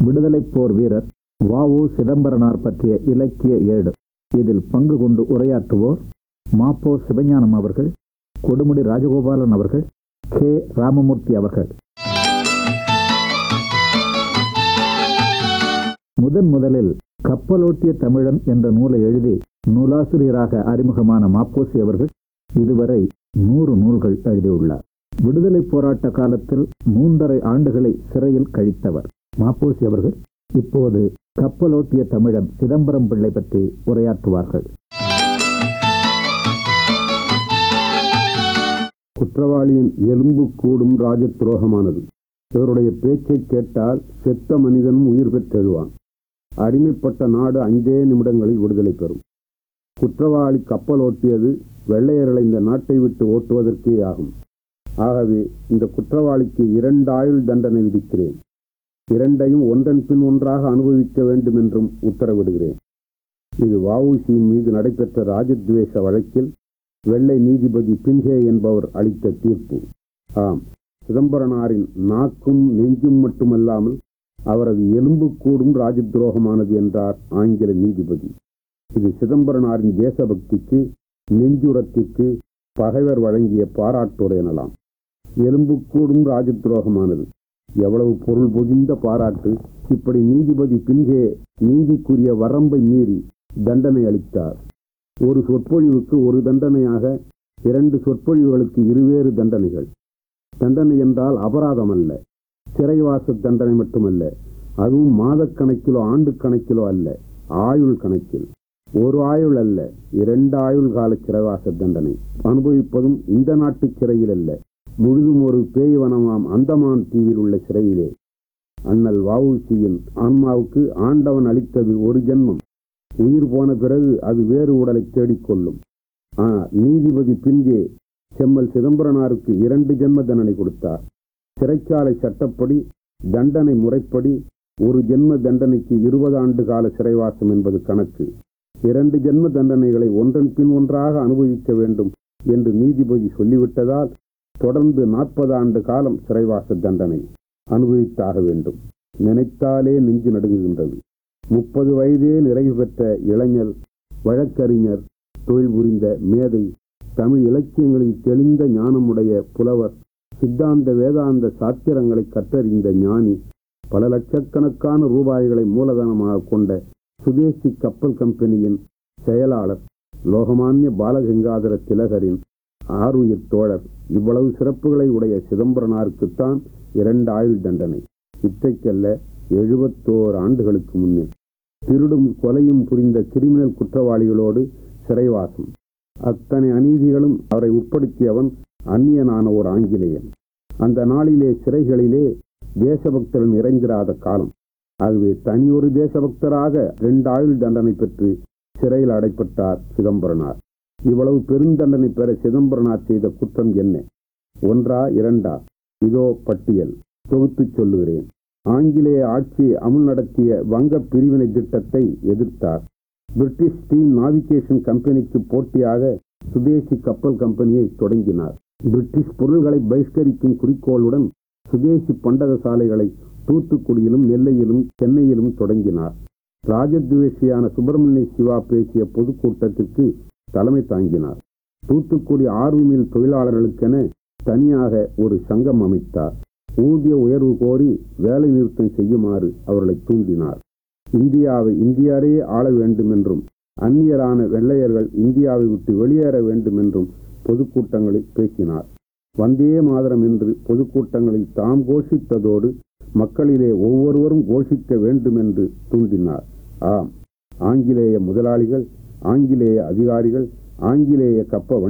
விடுதலைப் போர் வீரர் வ.உ. சிதம்பரனார் பற்றிய இலக்கிய ஏடு இதில் பங்கு கொண்டு உரையாற்றுவோர் மாப்போ சிவஞானம் அவர்கள் கொடுமுடி ராஜகோபாலன் அவர்கள் கே ராமமூர்த்தி அவர்கள் முதன் முதலில் கப்பலோட்டிய தமிழன் என்ற நூலை எழுதி நூலாசிரியராக அறிமுகமான மாப்போசி அவர்கள் இதுவரை நூறு நூல்கள் எழுதியுள்ளார் விடுதலை போராட்ட காலத்தில் மூன்றரை ஆண்டுகளை சிறையில் கழித்தவர் மாப்போசி அவர்கள் இப்போது கப்பலோட்டிய தமிழன் சிதம்பரம் பிள்ளை பற்றி உரையாற்றுவார்கள் குற்றவாளியின் எலும்பு கூடும் ராஜ துரோகமானது இவருடைய பேச்சை கேட்டால் செத்த மனிதனும் உயிர் பெற்றெழுவான் அடிமைப்பட்ட நாடு அஞ்சே நிமிடங்களில் விடுதலை பெறும் குற்றவாளி கப்பல் ஓட்டியது வெள்ளையர்களை இந்த நாட்டை விட்டு ஓட்டுவதற்கே ஆகும் ஆகவே இந்த குற்றவாளிக்கு இரண்டு ஆயுள் தண்டனை விதிக்கிறேன் இரண்டையும் ஒன்றன் பின் ஒன்றாக அனுபவிக்க வேண்டும் என்றும் உத்தரவிடுகிறேன் இது வஉசியின் மீது நடைபெற்ற ராஜத்வேஷ வழக்கில் வெள்ளை நீதிபதி பின்ஹே என்பவர் அளித்த தீர்ப்பு ஆம் சிதம்பரனாரின் நாக்கும் நெஞ்சும் மட்டுமல்லாமல் அவரது எலும்புக்கூடும் ராஜதுரோகமானது என்றார் ஆங்கில நீதிபதி இது சிதம்பரனாரின் தேசபக்திக்கு நெஞ்சுரத்திற்கு பகைவர் வழங்கிய பாராட்டுரை எனலாம் எலும்புக்கூடும் ராஜதுரோகமானது எவ்வளவு பொருள் பொதிந்த பாராட்டு இப்படி நீதிபதி பின்கே நீதிக்குரிய வரம்பை மீறி தண்டனை அளித்தார் ஒரு சொற்பொழிவுக்கு ஒரு தண்டனையாக இரண்டு சொற்பொழிவுகளுக்கு இருவேறு தண்டனைகள் தண்டனை என்றால் அபராதம் அல்ல சிறைவாச தண்டனை மட்டுமல்ல அதுவும் மாதக்கணக்கிலோ ஆண்டு கணக்கிலோ அல்ல ஆயுள் கணக்கில் ஒரு ஆயுள் அல்ல இரண்டு ஆயுள் கால சிறைவாச தண்டனை அனுபவிப்பதும் இந்த நாட்டு சிறையில் அல்ல முழுதும் ஒரு பேய்வனமாம் அந்தமான் தீவில் உள்ள சிறையிலே அண்ணல் வவுசியின் ஆன்மாவுக்கு ஆண்டவன் அளித்தது ஒரு ஜென்மம் உயிர் போன பிறகு அது வேறு உடலை தேடிக்கொள்ளும் ஆனால் நீதிபதி பின்கே செம்மல் சிதம்பரனாருக்கு இரண்டு ஜென்ம தண்டனை கொடுத்தார் சிறைச்சாலை சட்டப்படி தண்டனை முறைப்படி ஒரு ஜென்ம தண்டனைக்கு இருபது ஆண்டு கால சிறைவாசம் என்பது கணக்கு இரண்டு ஜென்ம தண்டனைகளை ஒன்றன் பின் ஒன்றாக அனுபவிக்க வேண்டும் என்று நீதிபதி சொல்லிவிட்டதால் தொடர்ந்து நாற்பது ஆண்டு காலம் சிறைவாச தண்டனை அனுபவித்தாக வேண்டும் நினைத்தாலே நெஞ்சு நடுங்குகின்றது முப்பது வயதே நிறைவு பெற்ற இளைஞர் வழக்கறிஞர் தொழில் புரிந்த மேதை தமிழ் இலக்கியங்களில் தெளிந்த ஞானமுடைய புலவர் சித்தாந்த வேதாந்த சாத்திரங்களை கற்றறிந்த ஞானி பல லட்சக்கணக்கான ரூபாய்களை மூலதனமாக கொண்ட சுதேசி கப்பல் கம்பெனியின் செயலாளர் லோகமானிய பாலகங்காதர திலகரின் ஆறுயிர் தோழர் இவ்வளவு சிறப்புகளை உடைய சிதம்பரனாருக்குத்தான் இரண்டு ஆயுள் தண்டனை இற்றைக்கல்ல எழுபத்தோரு ஆண்டுகளுக்கு முன்னே திருடும் கொலையும் புரிந்த கிரிமினல் குற்றவாளிகளோடு சிறைவாசம் அத்தனை அநீதிகளும் அவரை உட்படுத்தியவன் அந்நியனான ஒரு ஆங்கிலேயன் அந்த நாளிலே சிறைகளிலே தேசபக்தர்கள் நிறைந்திராத காலம் ஆகவே தனியொரு தேசபக்தராக இரண்டு ஆயுள் தண்டனை பெற்று சிறையில் அடைப்பட்டார் சிதம்பரனார் இவ்வளவு பெருந்தண்டனை பெற சிதம்பரனார் செய்த குற்றம் என்ன ஒன்றா இரண்டா இதோ பட்டியல் தொகுத்துச் சொல்லுகிறேன் ஆங்கிலேய ஆட்சியை அமுல் நடத்திய வங்க பிரிவினை திட்டத்தை எதிர்த்தார் பிரிட்டிஷ் ஸ்டீம் நாவிகேஷன் கம்பெனிக்கு போட்டியாக சுதேசி கப்பல் கம்பெனியை தொடங்கினார் பிரிட்டிஷ் பொருள்களை பகிஷ்கரிக்கும் குறிக்கோளுடன் சுதேசி பண்டக சாலைகளை தூத்துக்குடியிலும் நெல்லையிலும் சென்னையிலும் தொடங்கினார் ராஜத்வேஷியான சுப்பிரமணிய சிவா பேசிய பொதுக்கூட்டத்திற்கு தலைமை தாங்கினார் தூத்துக்குடி ஆர்வி மில் தொழிலாளர்களுக்கென தனியாக ஒரு சங்கம் அமைத்தார் ஊதிய உயர்வு கோரி வேலை நிறுத்தம் செய்யுமாறு அவர்களை தூண்டினார் இந்தியாவை இந்தியாரே ஆள வேண்டும் என்றும் அந்நியரான வெள்ளையர்கள் இந்தியாவை விட்டு வெளியேற வேண்டும் என்றும் பொதுக்கூட்டங்களில் பேசினார் வந்தே மாதரம் என்று பொதுக்கூட்டங்களில் தாம் கோஷித்ததோடு மக்களிலே ஒவ்வொருவரும் கோஷிக்க வேண்டும் என்று தூண்டினார் ஆம் ஆங்கிலேய முதலாளிகள் ஆங்கிலேய அதிகாரிகள் ஆங்கிலேய கப்ப